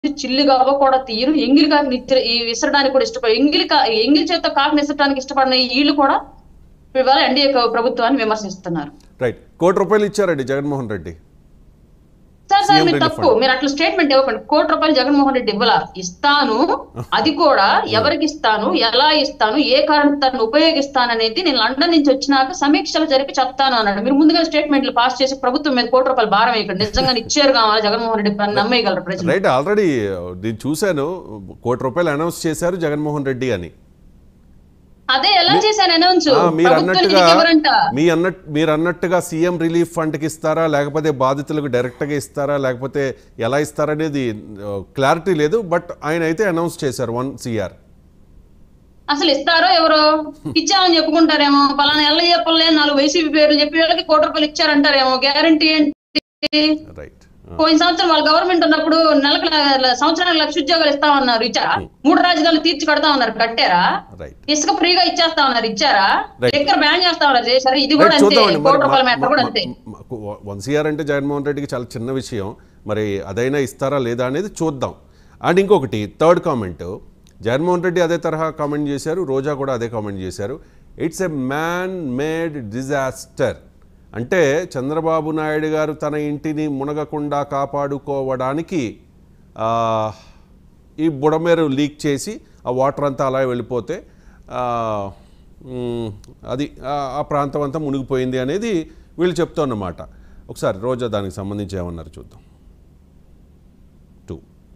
చిల్లి కావ కూడా తీయరు ఎంగిలి కాకి నిచ్చ- ఈ విసరడానికి కూడా ఇష్టపడ ఎంగిలి కా ఎంగిలి చేత కాకి విసరడానికి ఇష్టపడిన ఈ వీళ్ళు కూడా ఇవాళ ఎన్డీఏ ప్రభుత్వాన్ని విమర్శిస్తున్నారు రైట్ కోటి రూపాయలు ఇచ్చారండి Jaganmohan Reddy sir sir CM మీరు relief తప్పు fund. మీరు అట్లా స్టేట్మెంట్ ఇవ్వకండి కోటి రూపాయలు జగన్మోహన్ రెడ్డి ఇవ్వాల ఇస్తాను అది కూడా ఎవరికి ఇస్తాను ఎలా ఇస్తాను ఏ కారణాన్ని ఉపయోగిస్తాను అనేది నేను లండన్ నుంచి వచ్చినాక సమీక్షలు జరిపి చెప్తాను అన్నాడు మీరు ముందుగా స్టేట్మెంట్లు పాస్ చేసి ప్రభుత్వం మీద కోటి రూపాయలు భారం వేయకండి నిజంగా ఇచ్చారు కావాలి జగన్మోహన్ రెడ్డి అని నమ్మేయగలరు ప్రజలు రైట్ ఆల్రెడీ నేను చూశాను కోటి రూపాయలు అనౌన్స్ చేశారు జగన్మోహన్ రెడ్డి అని అదే ఎలా చేశాను అనౌన్స్ ఆ, మీరు ప్రభుత్వానికి అన్నట్టుగా ఇది ఎవరంట మీ అన్నట్ మీరు అన్నట్టుగా సీఎం రిలీఫ్ ఫండ్కి ఇస్తారా లేకపోతే బాధితులకు డైరెక్ట్గా ఇస్తారా లేకపోతే ఎలా ఇస్తారా అనేది క్లారిటీ లేదు బట్ ఆయన అయితే అనౌన్స్ చేశారు వన్ సిఆర్ అసలు ఇస్తారో ఎవరో ఇచ్చామని చెప్పుకుంటారేమో పలానా ఎల్ల చెప్పలే నాలుగు వైసీపీ పేర్లు చెప్పి వాళ్ళకి కోటి రూపాయలు ఇచ్చారంటారేమో గ్యారంటీ ఏంటి రైట్ పోయిన సంవత్సరం వాళ్ళ గవర్నమెంట్ ఉన్నప్పుడు నెలకు ల- సంవత్సరానికి లక్ష ఉద్యోగాలు ఇస్తామన్నారు ఇచ్చారా మూడు రాజధానులు తీర్చి కడతామన్నారు కట్టారా రైట్ ఇసుక ఫ్రీగా ఇచ్చేస్తా ఉన్నారు ఇచ్చారా Right. ఎక్కడ బ్యాన్ చేస్తా ఉన్నారు చేశారు ఇది కూడా రైట్ అంతే చూద్దామండి కోటి రూపాయల మ్యాటర్ కూడా అంతే వన్ సిఆర్ అంటే జగన్మోహన్ రెడ్డికి చాలా చిన్న విషయం మరి అదైనా ఇస్తారా లేదా అనేది చూద్దాం అండ్ ఇంకొకటి థర్డ్ కామెంట్ జగన్మోహన్ రెడ్డి అదే తరహా కామెంట్ చేశారు రోజా కూడా అదే కామెంట్ చేశారు it's a man made disaster అంటే చంద్రబాబు నాయుడు గారు తన ఇంటిని మునగకుండా కాపాడుకోవడానికి ఆ, ఈ బుడమేరు లీక్ చేసి ఆ వాటర్ అంతా అలా వెళ్ళిపోతే ఆ, మ్, అది ఆ- ఆ ప్రాంతం అంతా మునిగిపోయింది అనేది వీళ్ళు చెప్తున్నమాట ఒకసారి రోజా దానికి సంబంధించి ఏమన్నారు చూద్దాం టూ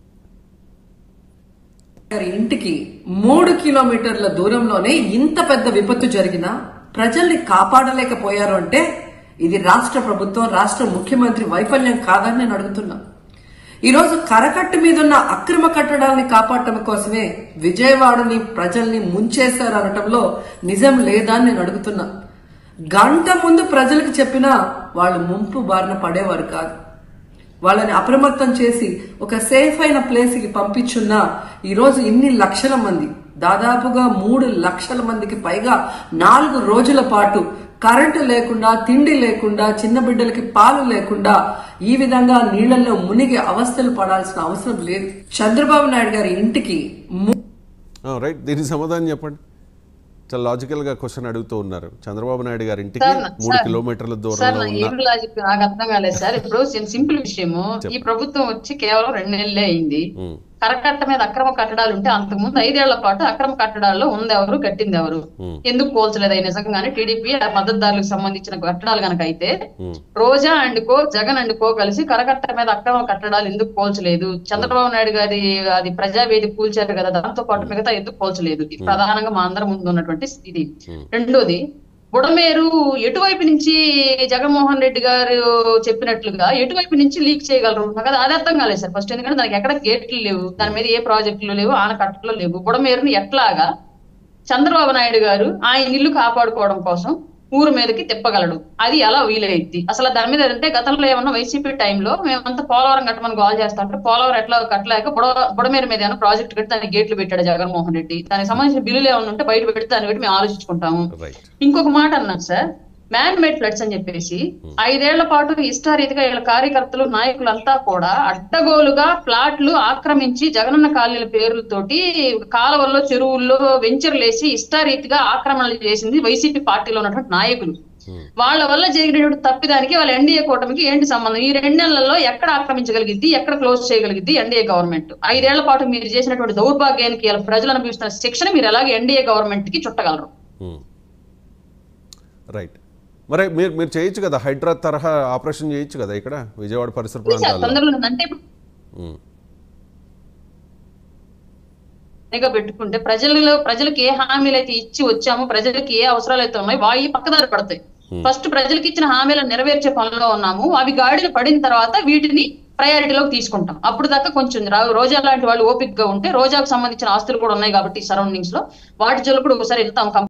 గారి ఇంటికి మూడు కిలోమీటర్ల దూరంలోనే ఇంత పెద్ద విపత్తు జరిగినా ప్రజల్ని కాపాడలేకపోయారు అంటే ఇది రాష్ట్ర ప్రభుత్వం రాష్ట్ర ముఖ్యమంత్రి వైఫల్యం కాదని నేను అడుగుతున్నా ఈరోజు కరకట్టు మీద ఉన్న అక్రమ కట్టడాల్ని కాపాడటం కోసమే విజయవాడని ప్రజల్ని ముంచేశారు అనటంలో నిజం లేదా అని నేను అడుగుతున్నా గంట ముందు ప్రజలకు చెప్పినా వాళ్ళు ముంపు బారిన పడేవారు కాదు వాళ్ళని అప్రమత్తం చేసి ఒక సేఫ్ అయిన ప్లేస్ కి పంపించున్నా ఈరోజు ఇన్ని లక్షల మంది దాదాపుగా మూడు లక్షల మందికి పైగా నాలుగు రోజుల పాటు కరెంటు లేకుండా తిండి లేకుండా చిన్న బిడ్డలకి పాలు లేకుండా ఈ విధంగా నీళ్లలో మునిగి అవస్థలు పడాల్సిన అవసరం లేదు చంద్రబాబు నాయుడు గారి ఇంటికి ము- రైట్ దీనికి సమాధానం చెప్పండి చాలా లాజికల్గా క్వశ్చన్ అడుగుతూ ఉన్నారు చంద్రబాబు నాయుడు గారి ఇంటికి సార్, మూడు సార్, కిలోమీటర్ల సార్ దూరంలో నా ఉన్న ఏం లాజిక్ నాకు అర్థం కాలేదు సార్ ఇప్పుడు సింపుల్ విషయము ఈ ప్రభుత్వం వచ్చి కేవలం రెండు నెలలే అయింది ఉమ్, కరకట్ట మీద అక్రమ కట్టడాలు ఉంటే అంతకు ముందు ఐదేళ్ల పాటు అక్రమ కట్టడాల్లో ఉంది ఎవరు కట్టింది ఎవరు ఉమ్, ఎందుకు పోల్చలేదు అవి నిజంగానే టీడీపీ మద్దతుదారులకు సంబంధించిన కట్టడాలు కనుక అయితే ఉమ్, Roja and co Jagan and co కలిసి కరకట్ట మీద అక్రమ కట్టడాలు ఎందుకు పోల్చలేదు చంద్రబాబు నాయుడు గారి అది ప్రజావేది కూల్చారు కదా దాంతో పాటు మిగతా ఎందుకు పోల్చలేదు ఇది ప్రధానంగా మా అందరం ముందు ఉన్నటువంటి ఇది రెండోది బుడమేరు ఎటువైపు నుంచి జగన్మోహన్ రెడ్డి గారు చెప్పినట్లుగా ఎటువైపు నుంచి లీక్ చేయగలరు నాకు అది అది అర్థం కాలేదు సార్ ఫస్ట్ ఎందుకంటే దానికి ఎక్కడ గేట్లు లేవు దాని మీద ఏ ప్రాజెక్టులు లేవు ఆనకట్టలు లేవు బుడమేరుని ఎట్లాగా చంద్రబాబు నాయుడు గారు ఆయన ఇల్లు కాపాడుకోవడం కోసం ఊరు మీదకి తిప్పగలడు అది ఎలా వీలైద్ది అసలు దాని మీద అంటే గతంలో ఏమన్నా వైసీపీ టైంలో మేమంతా పోలవరం కట్టమని గోల్ చేస్తాంటే పోలవరం ఎట్లా కట్టలేక బుడ బుడమేరు మీద ఏమైనా ప్రాజెక్ట్ కట్టి దానికి గేట్లు పెట్టాడు జగన్మోహన్ రెడ్డి దానికి సంబంధించిన బిల్లులు ఏమైనా ఉంటే బయట పెడితే దాన్ని బట్టి మేము ఆలోచించుకుంటాము రైట్ ఇంకొక మాట అన్నాను సార్ మ్యాన్ మేడ్ ఫ్లడ్స్ అని చెప్పేసి ఐదేళ్ల పాటు ఇష్టారీతిగా వీళ్ళ కార్యకర్తలు నాయకులంతా కూడా అడ్డగోలుగా ప్లాట్లు ఆక్రమించి జగనన్న కాలనీల పేర్లతోటి కాలువల్లో చెరువుల్లో వెంచర్లేసి ఇష్టారీతిగా ఆక్రమణలు చేసింది వైసీపీ పార్టీలో ఉన్నటువంటి నాయకులు వాళ్ళ వల్ల జరిగినటువంటి తప్పిదానికి వాళ్ళ ఎన్డీఏ కూటమికి ఏంటి సంబంధం ఈ రెండు నెలల్లో ఎక్కడ ఆక్రమించగలిగిద్ది ఎక్కడ క్లోజ్ చేయగలిగిద్ది ఎన్డీఏ గవర్నమెంట్ ఐదేళ్ల పాటు మీరు చేసినటువంటి దౌర్భాగ్యానికి ఇలా ప్రజలు అనుభవిస్తున్న శిక్షణ మీరు ఎలాగే ఎన్డీఏ గవర్నమెంట్ కి చుట్టగలరు రైట్ మరి మీరు మీరు చేయొచ్చు కదా హైడ్రా తరహా ఆపరేషన్ చేయొచ్చు కదా ఇక్కడ విజయవాడ పరిసర సార్ ప్రాంతాల్లో తొందరలో అంటే ఇప్పుడు ఉమ్, గా పెట్టుకుంటే ప్రజలలో ప్రజలకు ఏ హామీలు అయితే ఇచ్చి వచ్చామో ప్రజలకు ఏ అవసరాలు అయితే ఉన్నాయో వాయి పక్కదారి పడతాయి ఫస్ట్ ప్రజలకు ఇచ్చిన హామీలను నెరవేర్చే పనిలో ఉన్నాము అవి గాడిన పడిన తర్వాత వీటిని ప్రయారిటీలోకి తీసుకుంటాం అప్పుడు దాకా కొంచెం రా- రోజా లాంటి వాళ్ళు ఓపిక్ గా ఉంటే రోజాకు సంబంధించిన ఆస్తులు కూడా ఉన్నాయి కాబట్టి సరౌండింగ్స్ లో వాటి జోలు కూడా ఒకసారి వెళ్తాం